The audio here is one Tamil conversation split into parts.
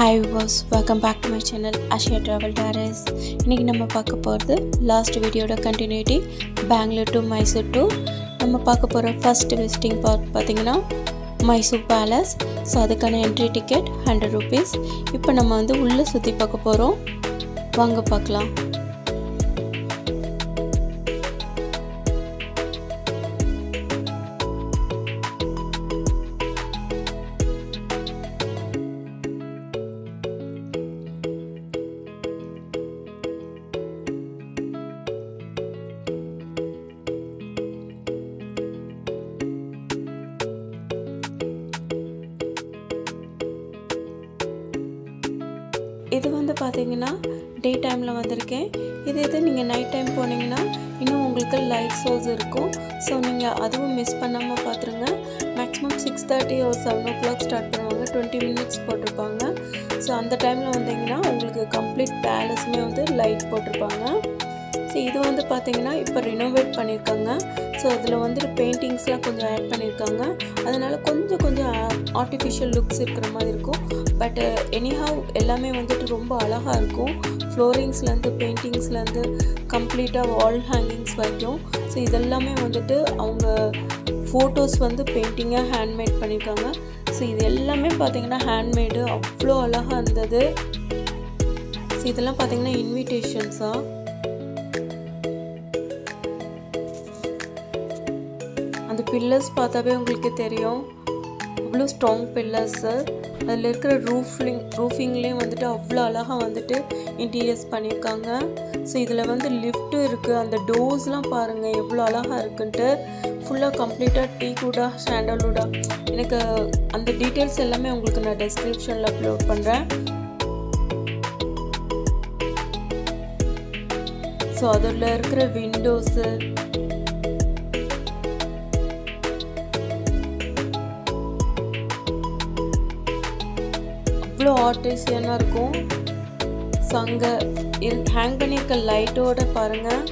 ஹாய் வாஸ் welcome back to my channel Ashiya travel டாரஸ் இன்றைக்கி நம்ம பார்க்க போகிறது லாஸ்ட் வீடியோட continuity Bangalore to Mysore to நம்ம பார்க்க போகிற ஃபஸ்ட் விசிட்டிங் பார்க் பார்த்திங்கன்னா மைசூர் பேலஸ் ஸோ அதுக்கான என்ட்ரி டிக்கெட் ஹண்ட்ரட் ருபீஸ் இப்போ நம்ம வந்து உள்ளே சுற்றி பார்க்க போகிறோம் வாங்க பார்க்கலாம் இது வந்து பார்த்தீங்கன்னா டே டைமில் வந்திருக்கேன் இது இது நீங்கள் நைட் டைம் போனீங்கன்னா இன்னும் உங்களுக்கு லைட் ஷோஸ் இருக்கும் ஸோ நீங்கள் அதுவும் மிஸ் பண்ணாமல் பார்த்துருங்க மேக்ஸிமம் சிக்ஸ் தேர்ட்டி ஒரு செவன் ஓ கிளாக் ஸ்டார்ட் பண்ணுவாங்க டுவெண்ட்டி மினிட்ஸ் போட்டிருப்பாங்க ஸோ அந்த டைமில் வந்தீங்கன்னா உங்களுக்கு கம்ப்ளீட் பேலஸுமே வந்து லைட் போட்டிருப்பாங்க ஸோ இது வந்து பார்த்தீங்கன்னா இப்போ ரினோவேட் பண்ணியிருக்காங்க ஸோ அதில் வந்துட்டு பெயிண்டிங்ஸ்லாம் கொஞ்சம் ஆட் பண்ணியிருக்காங்க அதனால் கொஞ்சம் கொஞ்சம் ஆர்டிஃபிஷியல் லுக்ஸ் இருக்கிற மாதிரி இருக்கும் பட் எனிஹாவ் எல்லாமே வந்துட்டு ரொம்ப அழகாக இருக்கும் ஃப்ளோரிங்ஸ்லேருந்து பெயிண்டிங்ஸ்லேருந்து கம்ப்ளீட்டாக வால் ஹேங்கிங்ஸ் வரைக்கும் ஸோ இதெல்லாமே வந்துட்டு அவங்க ஃபோட்டோஸ் வந்து பெயிண்டிங்காக ஹேண்ட்மேட் பண்ணியிருக்காங்க ஸோ இது எல்லாமே பார்த்தீங்கன்னா ஹேண்ட்மேடு அவ்வளோ அழகாக இருந்தது ஸோ இதெல்லாம் பார்த்தீங்கன்னா இன்விடேஷன்ஸாக அந்த பில்லர்ஸ் பார்த்தாவே உங்களுக்கு தெரியும் அவ்வளோ ஸ்ட்ராங் பில்லர்ஸு அதில் இருக்கிற ரூஃப்லிங் ரூஃபிங்லேயும் வந்துட்டு அவ்வளோ அழகாக வந்துட்டு இன்டீரியர்ஸ் பண்ணியிருக்காங்க ஸோ இதில் வந்து லிஃப்ட்டும் இருக்குது அந்த டோர்ஸ்லாம் பாருங்கள் எவ்வளோ அழகாக இருக்குன்ட்டு ஃபுல்லாக கம்ப்ளீட்டாக டீ கூடா சாண்டல்வுடா எனக்கு அந்த டீட்டெயில்ஸ் எல்லாமே உங்களுக்கு நான் டெஸ்கிரிப்ஷனில் அப்லோட் பண்ணுறேன் ஸோ அதில் இருக்கிற விண்டோஸு அவ்வளோ ஆர்டிஸ்டியனாக இருக்கும் ஸோ அங்கே ஹேங் பண்ணியிருக்க லைட்டோட பாருங்கள்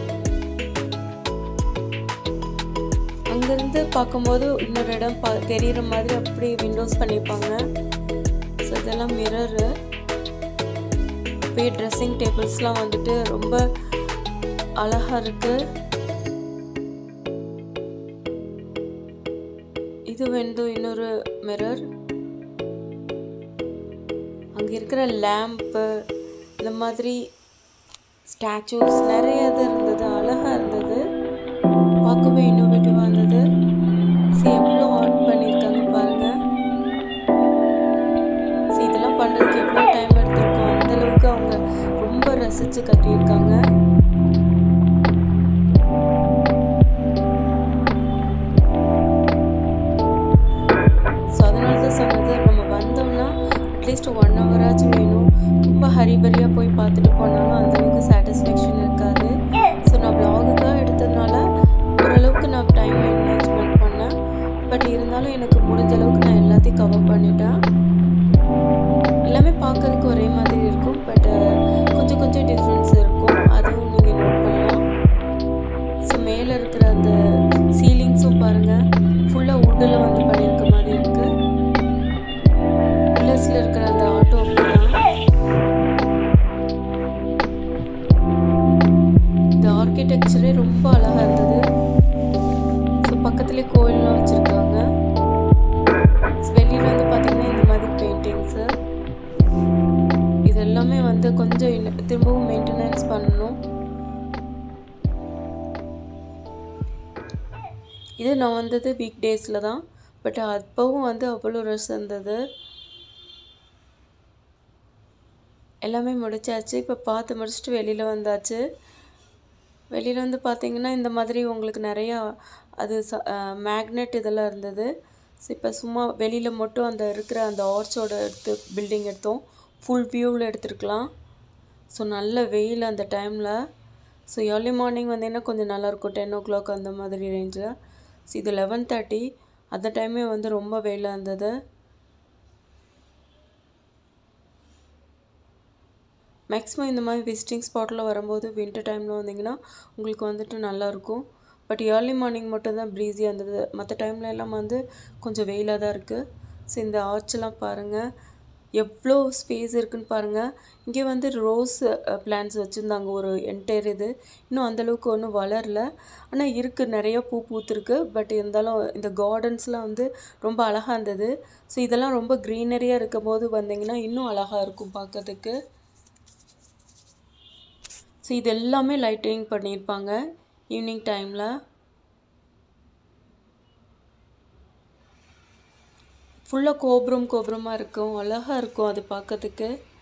அங்கேருந்து பார்க்கும்போது இன்னொரு இடம் பா தெரிகிற மாதிரி அப்படி விண்டோஸ் பண்ணியிருப்பாங்க ஸோ இதெல்லாம் மிரரு அப்படியே ட்ரெஸ்ஸிங் டேபிள்ஸ்லாம் வந்துட்டு ரொம்ப அழகாக இருக்குது இது வந்து இன்னொரு மிரர் அங்கே இருக்கிற லேம்ப்பு இந்த மாதிரி ஸ்டாச்சூஸ் நிறைய இது இருந்தது அழகாக இருந்தது பார்க்கவே இன்னோவேட்டிவாக இருந்தது ஸோ எவ்வளோ ஆர்ட் பண்ணியிருக்காங்க பாருங்கள் ஸோ இதெல்லாம் பண்ணுறதுக்கு எவ்வளோ டைம் எடுத்திருக்கோம் அந்தளவுக்கு அவங்க ரொம்ப ரசித்து கட்டியிருக்காங்க ஸோ அதனால தான் சொன்னது நம்ம வந்தோம்னா அட்லீஸ்ட் ஒன் ஹவராச்சும் வேணும் ரொம்ப ஹரிபரியாக போய் பார்த்துட்டு போனாலும் அந்தளவுக்கு சாட்டிஸ்ஃபேக்ஷன் இருக்காது ஸோ நான் ப்ளாகுக்காக எடுத்ததுனால ஓரளவுக்கு நான் டைம் மேனேஜ்மெண்ட் பண்ணேன் பட் இருந்தாலும் எனக்கு முடிஞ்ச அளவுக்கு நான் எல்லாத்தையும் கவர் பண்ணிட்டேன் எல்லாமே பார்க்கறதுக்கு ஒரே மாதிரி இருக்கும் பட் கொஞ்சம் கொஞ்சம் டிஃப்ரென்ஸ் இருக்கும் அதுவும் நீங்கள் நோட் பண்ணலாம் ஸோ மேலே இருக்கிற அந்த சீலிங்ஸும் பாருங்கள் ஃபுல்லாக வுட்டில் வந்து பண்ணியிருக்க மாதிரி இருக்குது பில்லர்ஸில் இருக்கிற அந்த ஆட்டோ அப்படிதான் இந்த ஆர்கிடெக்சரே ரொம்ப அழகாக இருந்தது ஸோ பக்கத்துலேயே கோயில்லாம் வச்சுருக்காங்க வெளியில் வந்து பார்த்திங்கன்னா இந்த மாதிரி பெயிண்டிங்ஸு இது எல்லாமே வந்து கொஞ்சம் இன்னும் திரும்பவும் மெயின்டெனன்ஸ் பண்ணணும் இது நான் வந்தது வீக் டேஸில் தான் பட் அப்போவும் வந்து அவ்வளோ ரஷ் இருந்தது எல்லாமே முடிச்சாச்சு இப்போ பார்த்து முடிச்சுட்டு வெளியில் வந்தாச்சு வெளியில் வந்து பார்த்திங்கன்னா இந்த மாதிரி உங்களுக்கு நிறையா அது ச மேக்னெட் இதெல்லாம் இருந்தது ஸோ இப்போ சும்மா வெளியில் மட்டும் அந்த இருக்கிற அந்த ஆர்ச்சோட எடுத்து பில்டிங் எடுத்தோம் ஃபுல் வியூவில் எடுத்துருக்கலாம் ஸோ நல்ல வெயில் அந்த டைமில் ஸோ ஏர்லி மார்னிங் வந்தீங்கன்னா கொஞ்சம் நல்லாயிருக்கும் டென் ஓ கிளாக் அந்த மாதிரி ரேஞ்சில் ஸோ இது லெவன் தேர்ட்டி அந்த டைமே வந்து ரொம்ப வெயிலாக இருந்தது மேக்ஸிமம் இந்த மாதிரி விசிட்டிங் ஸ்பாட்டில் வரும்போது வின்டர் டைமில் வந்தீங்கன்னா உங்களுக்கு வந்துட்டு நல்லாயிருக்கும் பட் ஏர்லி மார்னிங் மட்டும் தான் ப்ரீஸியாக இருந்தது மற்ற டைமில் எல்லாம் வந்து கொஞ்சம் வெயிலாக தான் இருக்குது ஸோ இந்த ஆர்ச்செலாம் பாருங்கள் எவ்வளோ ஸ்பேஸ் இருக்குன்னு பாருங்கள் இங்கே வந்து ரோஸ் பிளான்ட்ஸ் வச்சுருந்தாங்க ஒரு என்டையர் இது இன்னும் அந்தளவுக்கு ஒன்றும் வளரல ஆனால் இருக்குது நிறைய பூ பூத்துருக்கு பட் இருந்தாலும் இந்த கார்டன்ஸ்லாம் வந்து ரொம்ப அழகாக இருந்தது ஸோ இதெல்லாம் ரொம்ப க்ரீனரியாக இருக்கும் போது வந்தீங்கன்னா இன்னும் அழகாக இருக்கும் பார்க்கறதுக்கு ஸோ இது எல்லாமே லைட்டிங் பண்ணியிருப்பாங்க ஈவினிங் டைமில் ஃபுல்லாக கோபுரம் கோபுரமாக இருக்கும் அழகாக இருக்கும் அது பார்க்கறதுக்கு